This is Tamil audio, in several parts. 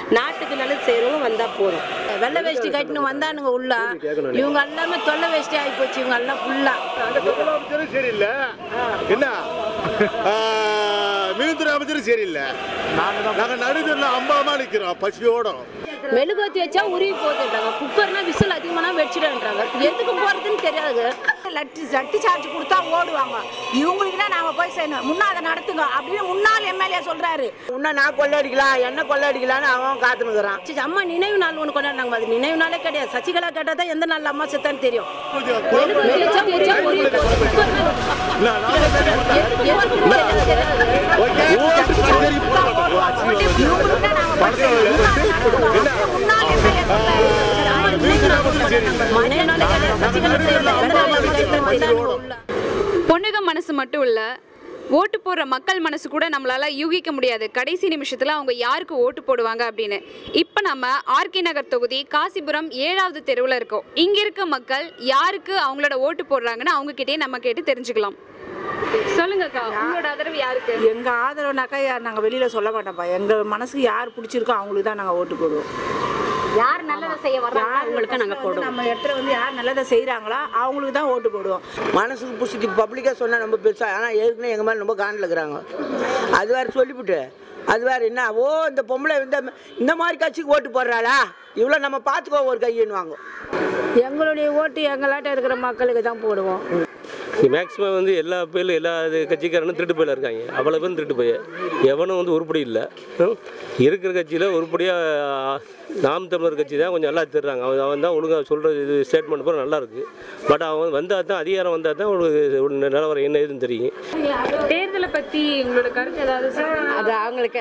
நாட்டுக்கு நல்லது செய்கிறவங்க வந்தால் போதும் வெள்ளை வேஷ்டி கட்டின்னு வந்தானுங்க உள்ள இவங்க எல்லாமே தொல்லை வேஷ்டி ஆகி போச்சு இவங்க எல்லாம் ஃபுல்லாக அந்த முதலமைச்சரும் சரியில்லை என்ன மீன்துறை அமைச்சரும் சரியில்லை நாங்கள் நடுத்தரில் அம்பாமா நிற்கிறோம் பசியோட மெழுகுவத்தி வச்சா உருவி போகுதுன்றாங்க குக்கர்னா விசில் அதிகமான வெடிச்சிடுன்றாங்க எதுக்கு போகிறதுன்னு தெரியாது லட்டி லட்டி சார்ஜ் கொடுத்தா ஓடுவாங்க இவங்களுக்கு தான் நாம போய் செய்யணும் முன்னா அதை நடத்துங்க அப்படின்னு முன்னாள் எம்எல்ஏ சொல்றாரு இன்னும் நான் கொள்ளடிக்கலாம் என்ன கொள்ளடிக்கலாம்னு அவன் காத்துனுக்குறான் சரி, அம்மா நினைவு நாள் ஒன்று கொண்டாடினாங்க அது நினைவு நாளே கிடையாது சசிகலா கேட்டால் தான் எந்த நாள் அம்மா செத்தான்னு தெரியும் மெழுகுவத்தி வச்சா உருவி போகுது. குக்கர்னா எதுக்கு போகிறதுன்னு தெரியாது இவங்களுக்கு தான் நாம போய் செய்யணும் முன்னாள் எம்எல்ஏ சொல்றாரு அம்மா நினைவு நாள் கொண்டாடினாங்க. நினைவு நாளே கிடையாது சசிகலா செய்யல. எந்த நாள் வந்தாங்க உள்ள பொண்ணுங்க மனசு மட்டும் இல்ல ஓட்டு போடுற மக்கள் மனசு கூட நம்மளால யூகிக்க முடியாது கடைசி நிமிஷத்துல அவங்க யாருக்கு ஓட்டு போடுவாங்க அப்படின்னு இப்போ நம்ம ஆர்கே நகர் தொகுதி காசிபுரம் ஏழாவது தெருவில் இருக்கோம் இங்க இருக்க மக்கள் யாருக்கு அவங்களோட ஓட்டு போடுறாங்கன்னு அவங்க கிட்டே நம்ம கேட்டு தெரிஞ்சுக்கலாம் சொல்லுங்கக்கா உங்களோட ஆதரவு யாருக்கு எங்க ஆதரவுனாக்கா யார் நாங்க வெளியில சொல்ல மாட்டோம்ப்பா எங்க மனசுக்கு யார் பிடிச்சிருக்கோ அவங்களுக்கு தான் நாங்க ஓட்டு போடுவோம் யார் நல்லதை செய்ய வர்றாங்க அவங்களுக்கு நாங்கள் போடுவோம் நம்ம இடத்துல வந்து யார் நல்லதை செய்றாங்களோ அவங்களுக்கு தான் ஓட்டு போடுவோம் மனசுக்கு பிடிச்சிட்டு பப்ளிக்காக சொன்னால் ரொம்ப பெருசாக ஆனால் ஏற்கனவே எங்கள் மேலே ரொம்ப காண்டில் இருக்கிறாங்க அது வேறு சொல்லிவிட்டு அது வேறு என்ன ஓ இந்த பொம்பளை இந்த இந்த மாதிரி கட்சிக்கு ஓட்டு போடுறாளா இவ்வளோ நம்ம பார்த்துக்கோ ஒரு கையின்னுவாங்க எங்களுடைய ஓட்டு எங்களாட்ட இருக்கிற மக்களுக்கு தான் போடுவோம் மேக்ஸிமம் வந்து எல்லா பேரும் எல்லா இது கட்சிக்காரனும் திருட்டு போயில இருக்காங்க அவ்வளோ பேரும் திருட்டு போய் எவனும் வந்து உருப்படி இல்லை ஹம். இருக்கிற கட்சியில் உருப்படியாக நாம் தமிழர் கட்சி தான் கொஞ்சம் நல்லா தருறாங்க அவன் அவன் தான் ஒழுங்காக சொல்கிற இது ஸ்டேட்மெண்ட் பூரா நல்லா இருக்கு பட் அவன் வந்தால் தான் அதிகாரம் வந்தால் தான் உங்களுக்கு ஒரு நிலவரம் என்ன ஏதுன்னு தெரியும் தேர்தலை பத்தி உங்களோட கருத்து ஏதாவது சொல்லுங்க அது அவங்களுக்கு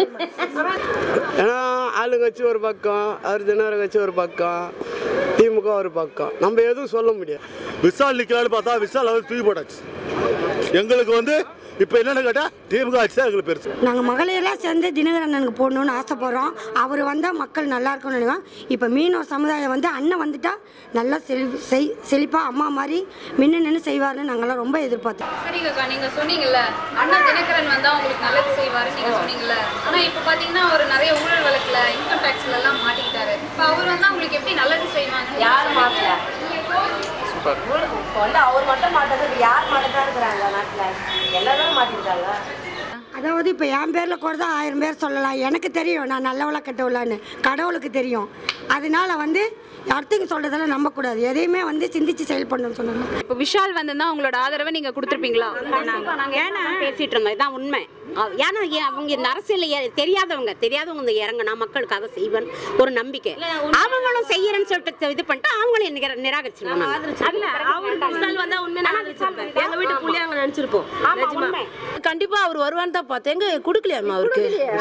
ஏன்னா ஆளுங்கட்சி ஒரு பக்கம் அவர் தினகர கட்சி ஒரு பக்கம் திமுக ஒரு பக்கம் நம்ம எதுவும் சொல்ல முடியாது விசால் நிற்கலான்னு பார்த்தா விசால் அவர் தூக்கி போட்டாச்சு எங்களுக்கு வந்து இப்போ என்னன்னு கேட்டால் திமுக ஆட்சி தான் எங்களுக்கு பெருசு நாங்கள் மகளிரெல்லாம் சேர்ந்து தினகரன் அண்ணனுக்கு போடணும்னு ஆசைப்படுறோம் அவர் வந்தால் மக்கள் நல்லா இருக்கும்னு நினைவோம் இப்போ மீனவர் சமுதாயம் வந்து அண்ணன் வந்துட்டா நல்லா செழி செய் செழிப்பாக அம்மா மாதிரி மின்னு நின்று செய்வார்னு நாங்கள்லாம் ரொம்ப எதிர்பார்த்தோம் சரிங்கக்கா நீங்க சொன்னீங்கல்ல அண்ணா தினகரன் வந்தா உங்களுக்கு நல்லது செய்வாரு நீங்க சொன்னீங்கல்ல ஆனா இப்ப பாத்தீங்கன்னா அவர் நிறைய ஊழல் வழக்குல இன்கம் டாக்ஸ்ல எல்லாம் மாட்டிக்கிட்டாரு இப்ப அவர் வந்தா உங்களுக்கு எப்படி நல்லது செய்வாங்க யார் மாட்டல இப்போ வந்து அவர் மட்டும் மாட்டது யார் மாட்டதான் இருக்கிறாங்க நாட்டில் எல்லாரும் மாட்டிருக்காங்க அதாவது இப்போ என் பேரில் கூட தான் ஆயிரம் பேர் சொல்லலாம் எனக்கு தெரியும் நான் நல்லவளா கெட்டவளான்னு கடவுளுக்கு தெரியும் அதனால வந்து அடுத்தவங்க சொல்கிறதெல்லாம் நம்பக்கூடாது எதையுமே வந்து சிந்திச்சு செயல்படணும்னு சொன்னாங்க இப்ப விஷால் வந்திருந்தா உங்களோட ஆதரவை நீங்க கொடுத்துருப்பீங்களா ஏன்னா பேசிட்டு இருந்தோம் இதான் உண்மை அவ- ஏன்னா ஏ- அவங்க இந்த அரசியல் ஏ- தெரியாதவங்க தெரியாதவங்க இந்த இறங்கினா மக்களுக்காக செய்வன் ஒரு நம்பிக்கை அவங்களும் செய்யறேன்னு சொல்லிட்டு இது பண்ணிட்டு அவங்களும் நிர- நிராகரிச்சிருவாங்க விசால் வந்தா உண்மையா ஆதரிச்சிருப்பேன் எங்க வீட்டு புள்ளியாங்க நினைச்சிருப்போம் நிஜமா. கண்டிப்பா அவர் வருவான்னு தான் பார்த்தேன் எங்க கொடுக்கலையாமா அவருக்கு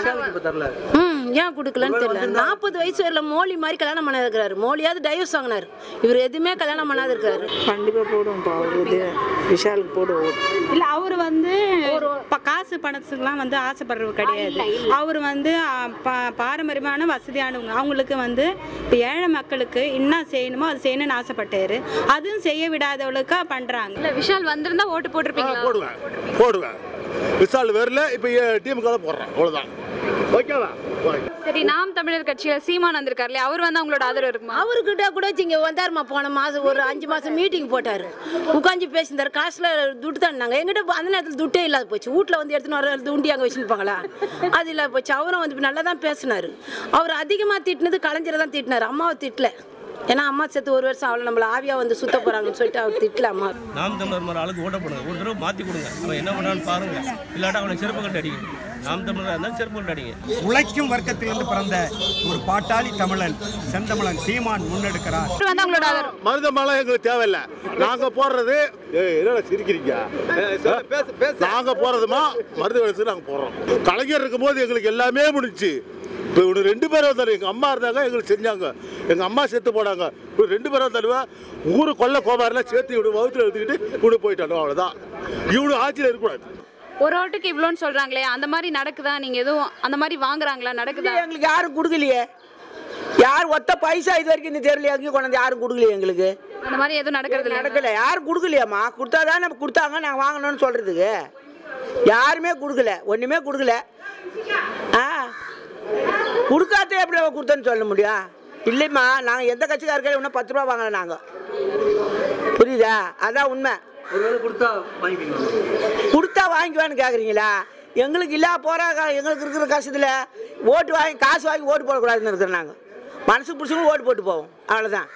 ம் ஏன் கொடுக்கலன்னு தெரியல நாற்பது வயசு வரல மோலி மாதிரி கல்யாணம் பண்ண இருக்கிறாரு மோலியாவது டைவர்ஸ் வாங்கினாரு இவர் எதுவுமே கல்யாணம் பண்ணாது இருக்காரு கண்டிப்பா போடுவோம்ப்பா அவர் இது விஷாலுக்கு போடுவோம் இல்ல அவர் வந்து ப- காசு பணத்துக்குலாம் வந்து ஆசைப்படுறவர் கிடையாது அவர் வந்து ஆ, பா- பாரம்பரியமான வசதியானவங்க அவங்களுக்கு வந்து இப்போ ஏழை மக்களுக்கு என்ன செய்யணுமோ அது செய்யணும்னு ஆசைப்பட்டாரு அதுவும் செய்ய விடாதவளுக்கா பண்றாங்க இல்ல விஷால் வந்திருந்தா ஓட்டு போட்டிருப்பீங்களா போடுவேன் போடுவேன் விசால் வரல இப்போ திமுக தான் போடுறேன் அவ்வளோதான் ஓகேவா ஓகே சரி நாம் தமிழர் கட்சியில சீமான் வந்திருக்காரு இல்லையா அவர் வந்து அவங்களோட ஆதரவு இருக்குமா அவர்கிட்ட கூட இங்க வந்தாருமா போன மாசம் ஒரு அஞ்சு மாசம் மீட்டிங் போட்டாரு உட்காந்து பேசியிருந்தாரு காசுல துட்டு தாண்டாங்க எங்கிட்ட அந்த நேரத்தில் துட்டே இல்லாத போச்சு வீட்டில் வந்து எடுத்துன்னு வர துண்டி அங்கே வச்சுருப்பாங்களா அது இல்லாத போச்சு அவரும் வந்து இப்ப நல்லா தான் பேசினாரு அவர் அதிகமாக திட்டினது கலைஞரை தான் திட்டினாரு அம்மாவை திட்டல ஏன்னா அம்மா செத்து ஒரு வருஷம் அவளை நம்மள ஆவியா வந்து சுத்த போறாங்கன்னு சொல்லிட்டு அவர் திட்டல அம்மா நாம் தமிழர் மாதிரி ஆளுக்கு ஓட்ட போடுங்க ஒரு தடவை மாற்றி கொடுங்க அவன் என்ன பண்ணான்னு பாருங்க இல்லாட்டா அவனை செருப்பு கட்டு அடிங்க நாம் தமிழராக இருந்தால் செருப்பு கட்டு அடிங்க உழைக்கும் வர்க்கத்திலிருந்து பிறந்த ஒரு பாட்டாளி தமிழன் செந்தமிழன் சீமான் முன்னெடுக்கிறார் அவர் வந்து அவங்களோட ஆதரவு மருதமலை எங்களுக்கு தேவையில்லை நாங்க போடுறது ஏய், என்னடா சிரிக்கிறீங்க நாங்க போறதுமா மருத வயசு நாங்க போடுறோம் கலைஞர் இருக்கும்போது எங்களுக்கு எல்லாமே முடிஞ்சுச்சு இப்போ இவனு ரெண்டு பேரும் வந்தாரு எங்கள் அம்மா இருந்தாங்க எங்களுக்கு செஞ்சாங்க எங்கள் அம்மா செத்து போனாங்க இப்போ ரெண்டு பேரும் தருவா ஊரு கொல்ல கோபாரெல்லாம் சேர்த்து இவனு வகுத்துல எடுத்துக்கிட்டு இவனு போயிட்டானோ அவ்வளோதான் இவனு ஆட்சியில் இருக்கக்கூடாது ஒரு ஓட்டுக்கு இவ்வளோன்னு சொல்றாங்களே அந்த மாதிரி நடக்குதா நீங்க எதுவும் அந்த மாதிரி வாங்குறாங்களா நடக்குதா எங்களுக்கு யாரும் கொடுக்கலையே யார் ஒத்த பைசா இது வரைக்கும் இந்த தெருவில் எங்கேயும் கொண்டாந்து யாரும் கொடுக்கலையே எங்களுக்கு அந்த மாதிரி எதுவும் நடக்கிறது இல்லையா? நடக்கல யாரும் கொடுக்கலையாம்மா கொடுத்தாதான் நம்ம கொடுத்தாங்க நாங்கள் வாங்கணும்னு சொல்கிறதுக்கு யாருமே கொடுக்கல ஒன்றுமே கொடுக்கல ஆ கொடுக்காத எப்படி அவன் கொடுத்தேன்னு சொல்ல முடியும் இல்லைம்மா நாங்கள் எந்த கட்சிக்காரர்கள் இன்னும் பத்து ரூபா வாங்கலை நாங்கள் புரியுதா அதான் உண்மை ஒருவேளை கொடுத்தா வாங்கிப்பீங்களா கொடுத்தா வாங்கிக்குவான்னு கேட்குறீங்களா எங்களுக்கு இல்லா போகிறா எங்களுக்கு இருக்கிற கஷ்டத்தில் ஓட்டு வாங்கி காசு வாங்கி ஓட்டு போடக்கூடாதுன்னு இருக்கிறோம் நாங்கள் மனசு பிடிச்சவங்க ஓட்டு போட்டு போவோம் அவ்வளோதான்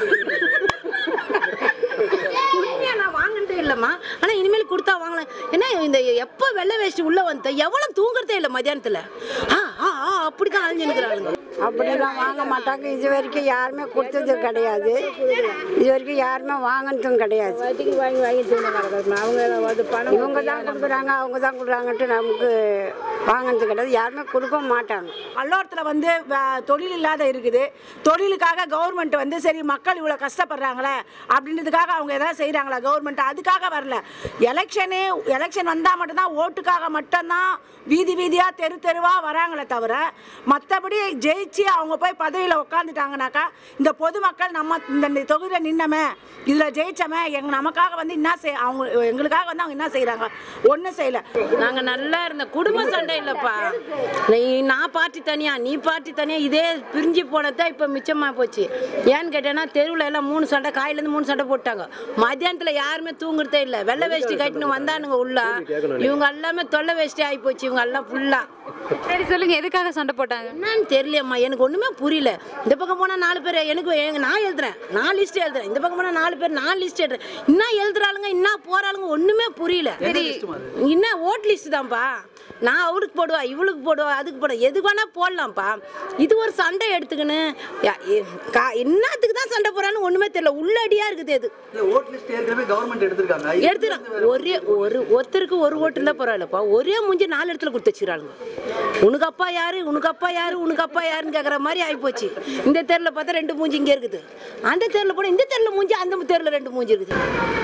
உண்மையா நான் வாங்கினதே இல்லைம்மா ஆனால் இனிமேல் கொடுத்தா வாங்கலாம் ஏன்னா இந்த எப்போ வெள்ளை வேஷ்டி உள்ளே வந்த எவ்வளோ தூங்குறதே இல்லை மதியானத்தில் ஆ ஆ ஆ அப்படி தான் அழிஞ்சுனுக்குறாளுங்க அப்படிலாம் வாங்க மாட்டாங்க இது வரைக்கும் யாருமே கொடுத்தது கிடையாது இது வரைக்கும் யாருமே வாங்கினதும் கிடையாது வாங்கி வாங்கி அவங்க அது பணம் இவங்க தான் கொடுக்குறாங்க அவங்க தான் கொடுக்குறாங்கன்ட்டு நமக்கு வாங்கினது கிடையாது யாருமே கொடுக்க மாட்டாங்க பல்லோரத்தில் வந்து வ- தொழில் இல்லாத இருக்குது தொழிலுக்காக கவர்மெண்ட் வந்து சரி மக்கள் இவ்வளோ கஷ்டப்படுறாங்களே அப்படின்றதுக்காக அவங்க எதாவது செய்கிறாங்களா கவர்மெண்ட் அதுக்காக வரல எலெக்ஷனு எலெக்ஷன் வந்தால் மட்டும்தான் ஓட்டுக்காக மட்டும்தான் வீதி வீதியாக தெரு தெருவாக வராங்களே தவிர மற்றபடி ஜெயிச்சு அவங்க போய் பதவியில் உட்காந்துட்டாங்கனாக்கா இந்த பொதுமக்கள் நம்ம இந்த தொகுதியில் நின்னமே இதில் ஜெயிச்சமே எங்க நமக்காக வந்து என்ன செய் அவங்க எங்களுக்காக வந்து அவங்க என்ன செய்கிறாங்க ஒன்றும் செய்யலை நாங்கள் நல்லா இருந்த குடும்ப சண்டை இல்லைப்பா நீ நான் பார்ட்டி தனியா நீ பார்ட்டி தனியா இதே பிரிஞ்சு போனதான் இப்போ மிச்சமாக போச்சு ஏன்னு கேட்டேன்னா தெருவில் எல்லாம் மூணு சண்டை காயிலேருந்து மூணு சண்டை போட்டாங்க மத்தியானத்தில் யாருமே தூங்குறதே இல்லை வெள்ளை வேஷ்டி கட்டின்னு வந்தானுங்க உள்ள இவங்க எல்லாமே தொல்லை வேஷ்டி ஆகி போச்சு இவங்க எல்லாம் ஃபுல்லாக சரி சொல்லுங்க எதுக்காக சண்டை போட்டாங்க என்னன்னு தெரியலையம்மா எனக்கு ஒன்றுமே புரியல இந்த பக்கம் போனால் நாலு பேர் எனக்கு எங்க நான் எழுதுறேன் நான் லிஸ்ட் எழுதுறேன் இந்த பக்கம் போனால் நாலு பேர் நான் லிஸ்ட் எழுதுறேன் இன்னும் எழுதுறாளுங்க இன்னும் போறாளுங்க ஒன்றுமே புரியல சரி. என்ன ஓட் லிஸ்ட் தான்ப்பா நான் அவருக்கு போடுவா இவளுக்கு போடுவா அதுக்கு போடுவா எதுக்கு வேணா போடலாம்ப்பா இது ஒரு சண்டை எடுத்துக்கின்னு யா- எ- கா- என்னத்துக்கு தான் சண்டை போறான்னு ஒண்ணுமே தெரியல உள்ளடியா இருக்குது இது இல்ல ஓட் லிஸ்ட் ஏற்கனவே கவர்மெண்ட் எடுத்திருக்காங்க எடுத்துக்கலாம் ஒரே ஒரு ஒருத்தருக்கு ஒரு ஓட்டு இருந்தா பரவாயில்லப்பா ஒரே மூஞ்சி நாலு இடத்துல கொடுத்து வச்சுக்கிறாளுங்க உனக்கு அப்பா யாரு உனக்கு அப்பா யாரு உனக்கு அப்பா யாருன்னு கேட்குற மாதிரி ஆயிப்போச்சு இந்த தெருல பார்த்தா ரெண்டு மூஞ்சி இங்கே இருக்குது அந்த தெருல போனால் இந்த தெருல மூஞ்சி அந்த தெருல ரெண்டு மூஞ்சி இருக்குது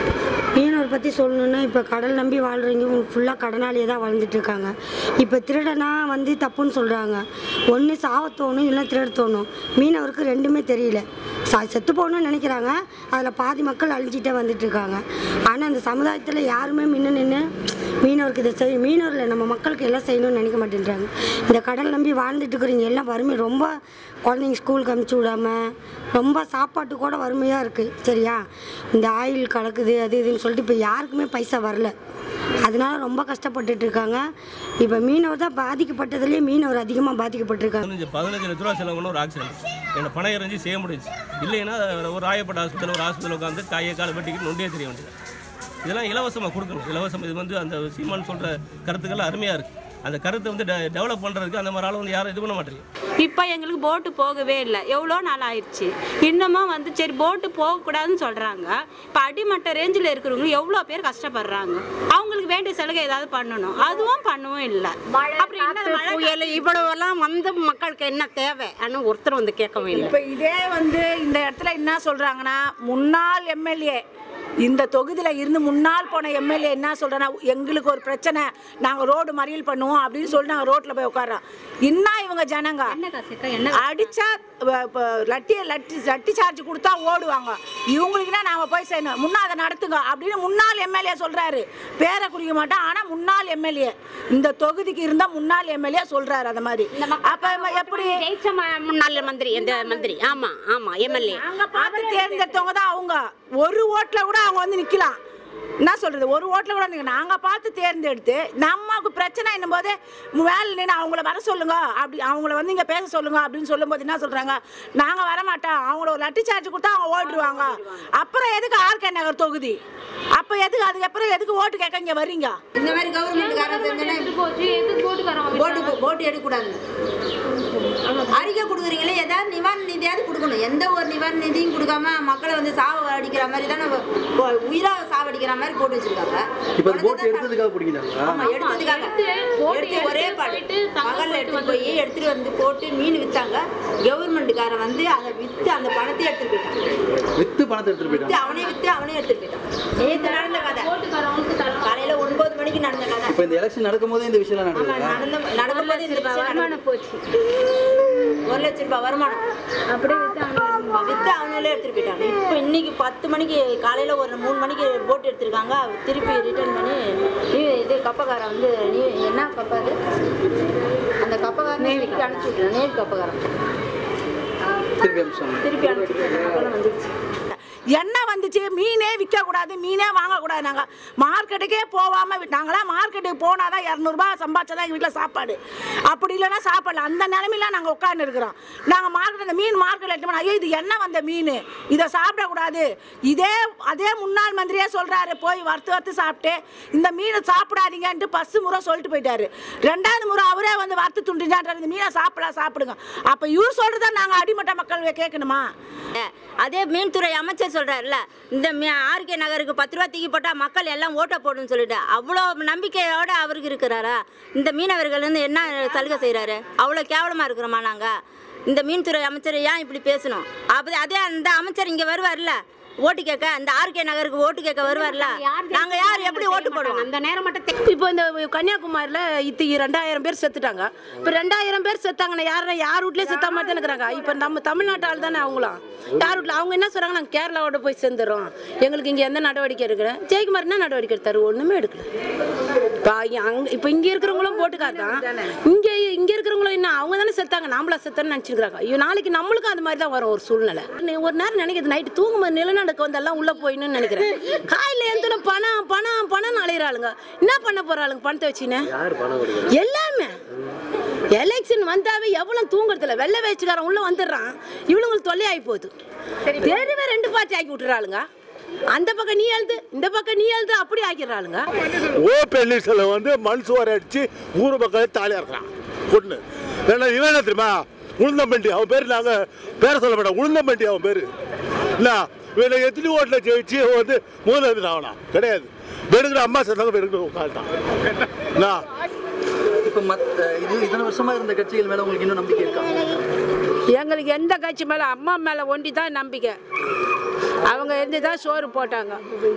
மீனவர் பற்றி சொல்லணுன்னா இப்போ கடல் நம்பி வாழ்கிறவங்க ஃபுல்லாக கடனாளியே தான் வாழ்ந்துட்டு இருக்காங்க இப்போ திருடனா வந்து தப்புன்னு சொல்கிறாங்க ஒன்று சாவ தோணும் இல்லை திருட தோணும் மீனவருக்கு ரெண்டுமே தெரியல சா செத்து போகணும்னு நினைக்கிறாங்க அதில் பாதி மக்கள் அழிஞ்சிட்டே வந்துட்டு இருக்காங்க ஆனால் அந்த சமுதாயத்தில் யாருமே முன்ன நின்று மீனவருக்கு இதை செய் மீனவரில் நம்ம மக்களுக்கு எல்லாம் செய்யணும்னு நினைக்க மாட்டேன்றாங்க இந்த கடல் நம்பி வாழ்ந்துட்டு இருக்கிறவங்க எல்லாம் வறுமை ரொம்ப குழந்தைங்க ஸ்கூலுக்கு அனுப்பிச்சி விடாம ரொம்ப சாப்பாட்டு கூட வறுமையாக இருக்குது சரியா இந்த ஆயில் கலக்குது அது இதுன்னு சொல்லிட்டு இப்போ யாருக்குமே பைசா வரல அதனால ரொம்ப கஷ்டப்பட்டுட்டு இருக்காங்க இப்போ மீனவர் தான் பாதிக்கப்பட்டதுலேயே மீனவர் அதிகமாக பாதிக்கப்பட்டிருக்காங்க பதினஞ்சு பதினஞ்சு லட்ச ரூபா செலவு பண்ண ஒரு ஆக்சிடென்ட் என்னை பணம் இறஞ்சி செய்ய முடிஞ்சுச்சு இல்லைன்னா ஒரு ராயப்பட்ட ஹாஸ்பிட்டல் ஒரு ஹாஸ்பிட்டல் உட்காந்து கையை காலை வெட்டிக்கிட்டு நொண்டியே தெரிய வேண்டியது இதெல்லாம் இலவசமாக கொடுக்கணும் இலவசம் இது வந்து அந்த சீமான் சொல்கிற கருத்துக்கள் அருமையாக இருக்குது அந்த கருத்தை வந்து டெவலப் பண்ணுறதுக்கு அந்த மாதிரி ஆளை வந்து யாரும் இது பண்ண மாட்டேங்க இப்போ எங்களுக்கு போட்டு போகவே இல்லை எவ்வளோ நாள் ஆயிடுச்சு இன்னமும் வந்து சரி போட்டு போகக்கூடாதுன்னு சொல்கிறாங்க இப்போ அடிமட்ட ரேஞ்சில் இருக்கிறவங்க எவ்வளோ பேர் கஷ்டப்படுறாங்க அவங்களுக்கு வேண்டிய சலுகை ஏதாவது பண்ணணும் அதுவும் பண்ணவும் இல்லை அப்புறம் என்ன மழை புயல் இவ்வளவெல்லாம் வந்த மக்களுக்கு என்ன தேவை ஆனால் ஒருத்தர் வந்து கேட்கவே இல்லை இப்போ இதே வந்து இந்த இடத்துல என்ன சொல்றாங்கன்னா முன்னாள் எம்எல்ஏ இந்த தொகுதியில் இருந்து முன்னாள் போன எம்எல்ஏ என்ன சொல்றேன்னா எங்களுக்கு ஒரு பிரச்சனை நாங்கள் ரோடு மறியல் பண்ணுவோம் அப்படின்னு சொல்லி நாங்கள் ரோட்டில் போய் உட்காரோம் இன்னும் இவங்க ஜனங்க அடிச்சா வ- இப்ப லட்டி லட்டி லட்டி சார்ஜ் கொடுத்தா ஓடுவாங்க இவங்களுக்குன்னா நாம போய் செய்யணும் முன்னா அதை நடத்துங்க அப்படின்னு முன்னாள் எம்எல்ஏ சொல்றாரு பேரை குறிக்க மாட்டோம் ஆனா முன்னாள் எம்எல்ஏ இந்த தொகுதிக்கு இருந்த முன்னாள் எம்எல்ஏ சொல்றாரு அந்த மாதிரி அப்ப எப்படி ஜெயிச்ச ம- முன்னாள் மந்திரி இந்த மந்திரி ஆமா ஆமா எம்எல்ஏ நாங்க பார்த்து தேர்ந்தெடுத்தவங்க தான் அவங்க ஒரு ஓட்டுல கூட அவங்க வந்து நிக்கலாம் என்ன சொல்றது ஒரு ஓட்டுல கூட நிக்க நாங்க பார்த்து தேர்ந்தெடுத்து நமக்கு பிரச்சனை என்னும் போது வேலை நின்று அவங்கள வர சொல்லுங்க அப்படி அவங்கள வந்து இங்க பேச சொல்லுங்க அப்படின்னு சொல்லும்போது என்ன சொல்றாங்க நாங்க வர மாட்டோம் அவங்கள ஒரு லட்டி சார்ஜ் கொடுத்தா அவங்க ஓட்டுருவாங்க அப்புறம் எதுக்கு ஆர்கே நகர் தொகுதி அப்ப எதுக்கு அதுக்கு அப்புறம் எதுக்கு ஓட்டு கேட்க இங்க வர்றீங்க இந்த மாதிரி கவர்மெண்ட்காரன் செஞ்சோன்னா போட்டு போட்டு எடுக்கக்கூடாது அறிக்கை கொடுக்குறீங்களே ஏதாவது நிவாரண நிதியாவது கொடுக்கணும் எந்த ஒரு நிவாரண நிதியும் கொடுக்காம மக்களை வந்து சாவ அடிக்கிற மாதிரி தானே உயிரா சாவடிக்கிற மாதிரி போட்டு வச்சிருக்காங்க இப்போ அது போட்டு எடுத்ததுக்காக பிடிக்கிறாங்களா ஆமா எடுத்ததுக்காக எடுத்து ஒரே பாடு பகல்ல எடுத்துட்டு போய் எடுத்துட்டு வந்து போட்டு மீன் வித்தாங்க கவர்மெண்ட்டுக்காரன் வந்து அதை வித்து அந்த பணத்தை எடுத்துட்டு போயிட்டான் வித்து பணத்தை எடுத்துட்டு வித்து போயிட்டாங்க அவனே வித்து அவனே எடுத்துட்டு போயிட்டான் நேத்து நடந்த கதை காலையில ஒன்பது மணிக்கு நடந்த கதை இப்போ இந்த எலெக்ஷன் நடக்கும்போதே இந்த விஷயம் ஆமா நடக்குதா நடந்த நடக்கும்போது இந்த வருமானம் போச்சு ஒரு லட்சம் ரூபாய் வருமானம் அப்படியே வித்து வித்து அவங்களே எடுத்துட்டு போயிட்டாங்க இப்போ இன்னைக்கு பத்து மணிக்கு காலையில் ஒரு மூணு மணிக்கு போட் எடுத்திருக்காங்க திருப்பி ரிட்டர்ன் பண்ணி நீ இது கப்பக்காரன் வந்து நீ என்ன கப்பா அது அந்த கப்பக்காரன் திருப்பி அனுப்பிச்சி விட்டுறேன் நேர் கப்பக்காரன் திருப்பி அமிச்சாங்க திருப்பி அனுப்பிச்சி விட்டுறேன் வந்துருச்சு எண்ணெய் வந்துச்சு மீனே விற்கக்கூடாது மீனே வாங்கக்கூடாது நாங்கள் மார்க்கெட்டுக்கே போகாமல் நாங்களாம் மார்க்கெட்டுக்கு போனால் தான் இரநூறுபா சம்பாதிச்சா தான் எங்கள் வீட்டில் சாப்பாடு அப்படி இல்லைன்னா சாப்பாடு அந்த நிலமையில நாங்கள் உட்கார்ந்து இருக்கிறோம் நாங்கள் மார்க்கெட் அந்த மீன் மார்க்கெட்டில் எடுத்து ஐயோ இது எண்ணெய் வந்த மீன் இதை சாப்பிடக்கூடாது இதே அதே முன்னாள் மந்திரியே சொல்கிறாரு போய் வறுத்து வறுத்து சாப்பிட்டு இந்த மீனை சாப்பிடாதீங்கன்ட்டு பசு முறை சொல்லிட்டு போயிட்டாரு ரெண்டாவது முறை அவரே வந்து வறுத்து துண்டிஞ்சான்றாரு இந்த மீனை சாப்பிடலாம் சாப்பிடுங்க அப்போ இவர் சொல்கிறத நாங்கள் அடிமட்ட மக்கள் கேட்கணுமா அதே மீன்துறை அமைச்சர் சொல்றாருல இந்த மீ ஆர்கே நகருக்கு பத்து ரூபா தூக்கி போட்டால் மக்கள் எல்லாம் ஓட்ட போடுன்னு சொல்லிட்டு அவ்வளோ நம்பிக்கையோட அவருக்கு இருக்கிறாரா இந்த மீனவர்கள் வந்து என்ன சலுகை செய்கிறாரு அவ்வளோ கேவலமாக இருக்கிறோமா நாங்கள் இந்த மீன்துறை அமைச்சர் ஏன் இப்படி பேசணும் அப்படி அதே அந்த அமைச்சர் இங்கே வருவார்ல ஓட்டு கேட்க இந்த ஆர்கே நகருக்கு ஓட்டு கேட்க வருவார்ல நாங்கள் யார் எப்படி ஓட்டு போடுவோம் அந்த நேரம் மட்டும் இப்போ இந்த கன்னியாகுமரியில் இத்து ரெண்டாயிரம் பேர் செத்துட்டாங்க இப்போ ரெண்டாயிரம் பேர் செத்தாங்கன்னா யாரும் யார் வீட்லயும் செத்தா மாதிரி தான் இருக்கிறாங்க இப்போ நம்ம தமிழ்நாட்டு ஆள் தானே அவங்களும் யார் வீட்டில் அவங்க என்ன சொல்கிறாங்க நாங்கள் கேரளாவோட போய் சேர்ந்துடுறோம் எங்களுக்கு இங்கே எந்த நடவடிக்கை எடுக்கிற ஜெயக்குமார் என்ன நடவடிக்கை எடுத்தாரு ஒன்றுமே எடுக்கல இப்போ அங்கே இப்போ இங்கே இருக்கிறவங்களும் போட்டுக்காதான் இங்கே இங்கே இருக்கிறவங்களும் என்ன அவங்க தானே செத்தாங்க நாமளா செத்தோன்னு நினச்சிருக்காங்க ஐயோ நாளைக்கு நம்மளுக்கும் அது மாதிரி தான் வரும் ஒரு சூழ்நிலை நீ ஒரு நேரம் நினைக்கிறது நைட்டு தூங்கும்போது நிலநடுக்க வந்தெல்லாம் உள்ளே போயின்னு நினைக்கிறேன் காலையில் எழுந்தோட பணம் பணம் பணம் அலையிறாளுங்க என்ன பண்ண போகிறாளுங்க பணத்தை வச்சுன்னு யார் பணம் கொடுக்குறது எல்லாமே எலெக்ஷன் வந்தாவே எவ்வளவு தூங்குறதுல வெள்ளை வேச்சுக்காரன் உள்ள வந்துடுறான் இவளுங்களுக்கு தொல்லையாகி போகுது தெருவே ரெண்டு பாத்தி ஆக்கி விட்டுறாளுங்க அந்த பக்கம் நீ எழுது இந்த பக்கம் நீ எழுது அப்படி ஆக்கிடுறாளுங்க ஓ பன்னீர்செல்வம் வந்து மண் சோறு அடிச்சு ஊர் மக்களே தாலியா இருக்கிறான் பொண்ணு ஏன்னா இவன் என்ன தெரியுமா உளுந்தம்பண்டி அவன் பேர் நாங்க பேரை சொல்ல மாட்டோம் உளுந்தம்பண்டி அவன் பேரு என்ன இவனை எத்தனை ஓட்டில் ஜெயிச்சு அவன் வந்து முதலமைச்சர் ஆகனா கிடையாது வெடுக்கிற அம்மா சேர்ந்தாங்க வெடுக்கிற உட்காந்துட்டான் என்ன இப்போ மத்த இது இத்தனை வருஷமா இருந்த கட்சிகள் மேல உங்களுக்கு இன்னும் நம்பிக்கை இருக்கா எங்களுக்கு எந்த கட்சி மேலே அம்மா மேலே ஒண்டி தான் நம்பிக்கை அவங்க இருந்து தான் சோறு போட்டாங்க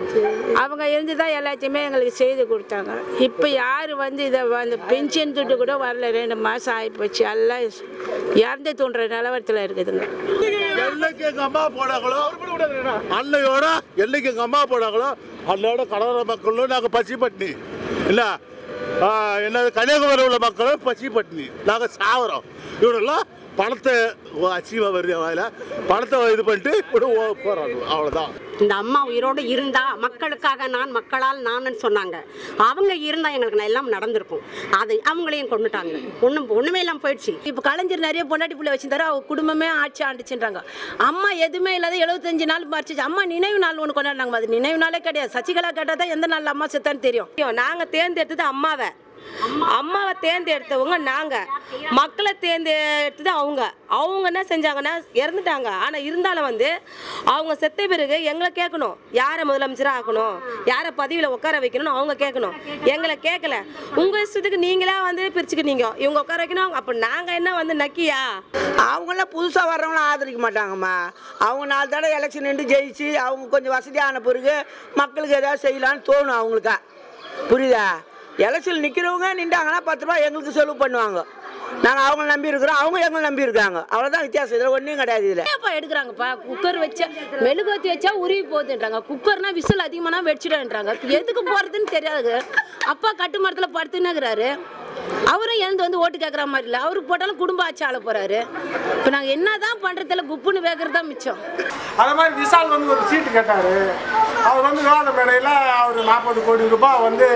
அவங்க இருந்து தான் எல்லாத்தையுமே எங்களுக்கு செய்து கொடுத்தாங்க இப்போ யார் வந்து இதை வந்து பென்ஷன் துட்டு கூட வரல ரெண்டு மாதம் ஆகிப்போச்சு எல்லாம் இறந்து தோன்ற நிலவரத்தில் இருக்குதுங்க என்னைக்கு எங்க அம்மா போனாங்களோ அன்னையோட என்னைக்கு எங்க அம்மா போனாங்களோ அன்னையோட கடலோர மக்களும் நாங்க பசி பட்டினி இல்ல ஆ, என்னது கன்னியாகுமரி உள்ள மக்களும் பசி பட்டினி நாங்க சாவறோம் இவனெல்லாம் பணத்தை அச்சீவா வருது வாயில பணத்தை இது பண்ணிட்டு இப்படி ஓ- போறாங்க அவ்வளவுதான் இந்த அம்மா உயிரோடு இருந்தா மக்களுக்காக நான் மக்களால் நான் சொன்னாங்க அவங்க இருந்தா எங்களுக்கு எல்லாம் நடந்திருக்கும் அது அவங்களையும் கொண்டுட்டாங்க ஒண்ணும் ஒண்ணுமே இல்லாம போயிடுச்சு இப்போ கலைஞர் நிறைய பொண்டாட்டி பிள்ளை வச்சிருந்தாரு அவங்க குடும்பமே ஆட்சி ஆண்டுச்சுன்றாங்க அம்மா எதுவுமே இல்லாத எழுபத்தஞ்சு நாள் மறைச்சிச்சு அம்மா நினைவு நாள் ஒன்று கொண்டாடினாங்க அது நினைவு நாளே கிடையாது சசிகலா கேட்டால் தான் எந்த நாள் அம்மா செத்தான்னு தெரியும் நாங்கள் தேர்ந்தெடுத்தது அம்மாவை அம்மாவை தேர்ந்தெடுத்தவங்க நாங்கள் மக்களை தேர்ந்தெடுத்தது அவங்க அவங்க என்ன செஞ்சாங்கன்னா இறந்துட்டாங்க ஆனால் இருந்தாலும் வந்து அவங்க செத்த பிறகு எங்களை கேட்கணும் யாரை முதலமைச்சராக ஆக்கணும் யாரை பதவியில் உட்கார வைக்கணும்னு அவங்க கேட்கணும் எங்களை கேட்கல உங்கள் இஷ்டத்துக்கு நீங்களா வந்து பிரிச்சுக்கிட்டீங்க இவங்க உட்கார வைக்கணும் அப்போ நாங்கள் என்ன வந்து நக்கியா அவங்களாம் புதுசாக வர்றவங்களும் ஆதரிக்க மாட்டாங்கம்மா அவங்க நாலு தடவை எலெக்ஷன் நின்று ஜெயிச்சு அவங்க கொஞ்சம் வசதியான பிறகு மக்களுக்கு ஏதாவது செய்யலான்னு தோணும் அவங்களுக்கா புரியுதா எலெக்ஷன் நிற்கிறவங்க நின்றாங்கன்னா பத்து ரூபா எங்களுக்கு செலவு பண்ணுவாங்க நாங்கள் அவங்கள நம்பி இருக்கிறோம் அவங்க எங்களை நம்பி இருக்காங்க அவ்வளோதான் வித்தியாசம் இதில் ஒன்றும் கிடையாது இதில் ஏப்பா எடுக்கிறாங்கப்பா குக்கர் வச்சா மெழுகுவத்தி வச்சா உருவி போகுதுன்றாங்க குக்கர்னா விசில் அதிகமானா வெடிச்சிடுன்றாங்க இப்ப எதுக்கு போறதுன்னு தெரியாது அப்பா கட்டு மரத்தில் படுத்துன்னுக்குறாரு அவரும் எழுந்து வந்து ஓட்டு கேட்குற மாதிரி இல்லை அவருக்கு போட்டாலும் குடும்ப ஆட்சி ஆள போறாரு இப்போ நாங்கள் என்னதான் பண்றதுல குப்புன்னு வேகிறது தான் மிச்சம் அதே மாதிரி விஷால் வந்து ஒரு சீட்டு கேட்டார் அவர் வந்து விவாத மேடையில் அவர் நாற்பது கோடி ரூபாய் வந்து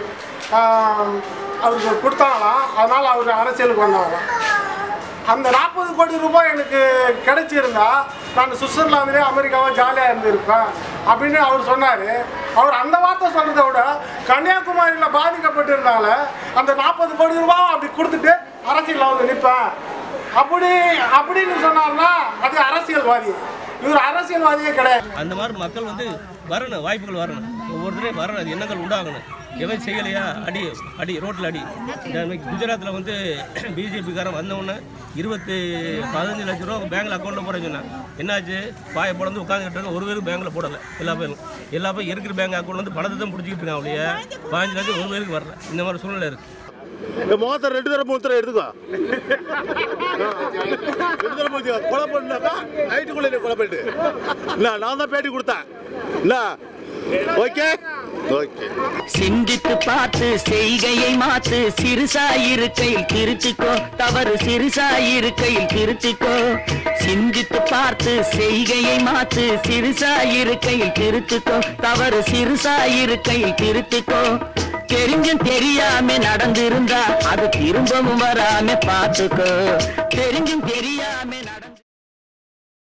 ஆம், அவருக்கு கொடுத்தாங்களாம் அதனால் அவர் அரசியலுக்கு வந்தாங்களாம் அந்த நாற்பது கோடி ரூபாய் எனக்கு கிடைச்சிருந்தா நான் சுவிட்சர்லாந்துலேயே அமெரிக்காவோ ஜாலியாக இருந்திருப்பேன் அப்படின்னு அவர் சொன்னார் அவர் அந்த வார்த்தை சொல்கிறத விட கன்னியாகுமரியில் பாதிக்கப்பட்டிருந்தால அந்த நாற்பது கோடி ரூபாய் அப்படி கொடுத்துட்டு அரசியலில் வந்து நிற்பேன் அப்படி அப்படின்னு சொன்னார்னா அது அரசியல்வாதி இவர் அரசியல்வாதியே கிடையாது அந்த மாதிரி மக்கள் வந்து வரணும் வாய்ப்புகள் வரணும் ஒவ்வொருத்தரையும் வரணும் அது எண்ணங்கள் உண்டாகணும் எவன் செய்யலையா அடி அடி ரோட்டில் அடி குஜராத்தில் வந்து பிஜேபிக்காரன் வந்தவொடனே இருபத்தி பதினஞ்சு லட்ச ரூபா பேங்க்ல அக்கௌண்ட்டில் போட சொன்னான் என்னாச்சு பாயை பிறந்து உட்காந்துக்கிட்டு ஒரு பேருக்கு பேங்க்ல போடலை எல்லா பேரும் எல்லா பேரும் இருக்கிற பேங்க் அக்கௌண்ட் வந்து பணத்தை தான் பிடிச்சிக்கிட்டு இருக்காங்க அவளையே பதினஞ்சு லட்சம் ஒரு பேருக்கு வரல இந்த மாதிரி சூழ்நிலை இருக்குது என் முகத்தை ரெண்டு தடவை மூணு தடவை எடுத்துக்கோ ரெண்டு தடவை மூணு தடவை. கொலை பண்ணாக்கா நைட்டுக்குள்ளே நீ கொலை பண்ணிட்டு என்ன நான் தான் பேட்டி கொடுத்தேன் என்ன ஓகே ஓகே சிந்தித்து பார்த்து செய்கையை மாத்து சிறுசாயிருக்கையில் திருத்திக்கோ தவறு சிறுசாயிருக்கையில் திருத்திக்கோ சிந்தித்து பார்த்து செய்கையை மாத்து சிறுசாயிருக்கையில் திருத்திக்கோ தவறு சிறுசாயிருக்கையில் திருத்திக்கோ தெரிஞ்சும் தெரியாம நடந்திருந்தா அது திரும்பவும் வராம பார்த்துக்கோ தெரிஞ்சும் தெரியாம